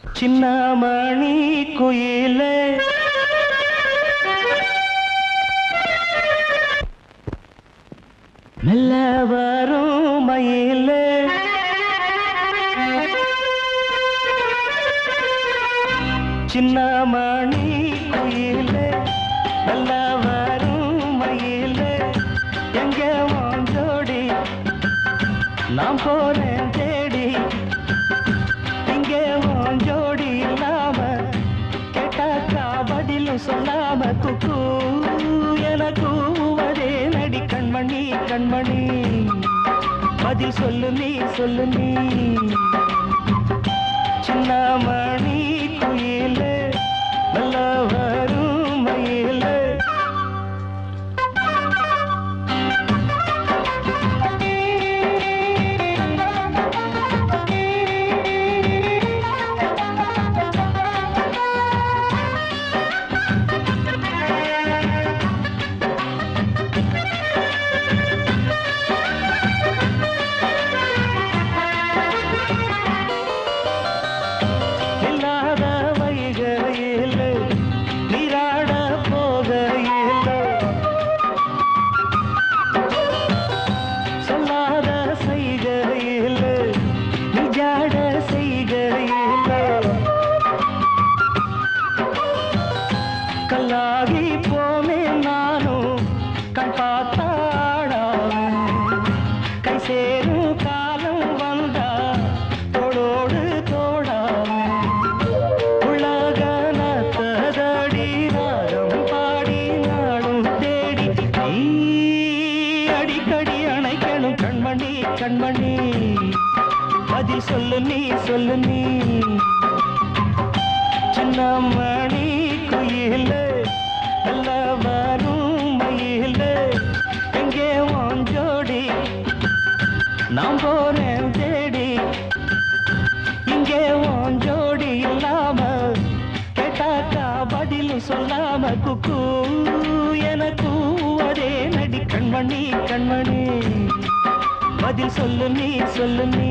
சின்னமணி குயிலே மெல்ல வரும் மயிலே சின்னமணி குயிலே மெல்ல வரும் மயிலே எங்க வாஞ்சோடி நான் போறேன் தேடி இங்கே உன் ஜோடி இல்லாம கேட்டாக்கா பதிலும் சொல்லாம குக்கு எனக்கு கூவதே நடி கண்மணி கண்மணி பதில் சொல்லு நீ சொல்லு நீ சின்னமணி குயிலே நல்ல வரும் மயிலே இல்லாத வைகையில் நீராட போகையில் சொல்லாத செய்கையில் நிஜாட செய்கையில் கல்லாகி போமே நானும் கண் பார்த்தாடாவேன் கை சேரும் காலம் வந்தா தோளோடு தோடாவேன் உலகனத்ததடி ராகம் பாடி நாடும் தேடி நீ அடிக்கடி அணைக்கணும் கண்மணி கண்மணி பதில் சொல்லு நீ சொல்லு நீ சின்னமணி குயிலே நல்ல வரும் மயிலே எங்கே உன் ஜோடி நான் போறேன் தேடி இங்கே உன் ஜோடி இல்லாம கேட்டாக்கா பதில் சொல்லாம குக்கு எனக்கு அதே நடி கண்மணி கண்மணி பதில் சொல்லு நீ சொல்லு நீ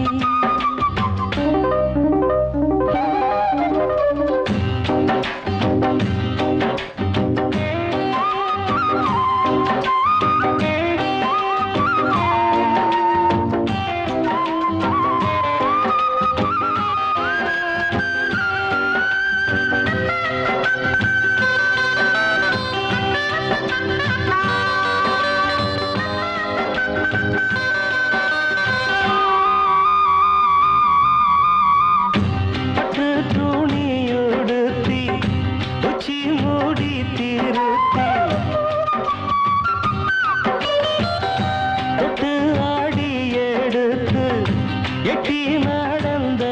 பட்டு துணியுடுத்தி உச்சி மூடி திருத்தி தொட்டு ஆடி எடுத்து எட்டி நடந்த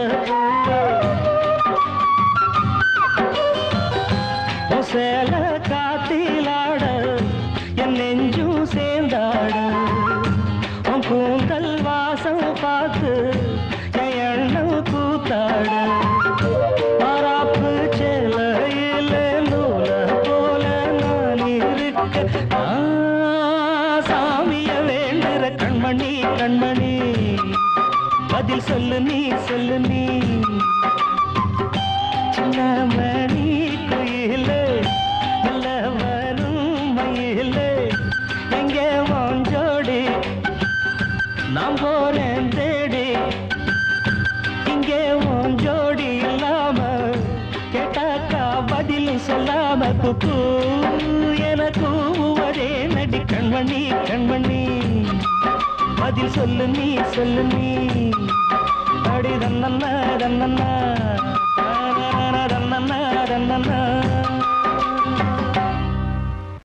சேல காத்திலாட என் நெஞ்சும் சேர்ந்தாட உன் கூந்தல் வாசம் பார்த்து என் எண்ணம் கூத்தாட மாறாப்பு செலையில நூல போல நான் இருக்க நான் சாமிய வேண்டுற கண்மணி கண்மணி பதில் சொல்லு நீ சொல்லு நீ சின்னமணி குயிலே நல்ல வரும் மயிலே எங்கே உன் ஜோடி நான் போறேன் தேடி இங்கே உன் ஜோடி இல்லாம கேட்டாக்கா பதில் சொல்லாம குக்கு எனக்கு ஒரே நடி கண்மணி கண்மணி பதில் சொல்லு நீ சொல்லு நீ அடி தன்னண்ணா தன்னண்ணா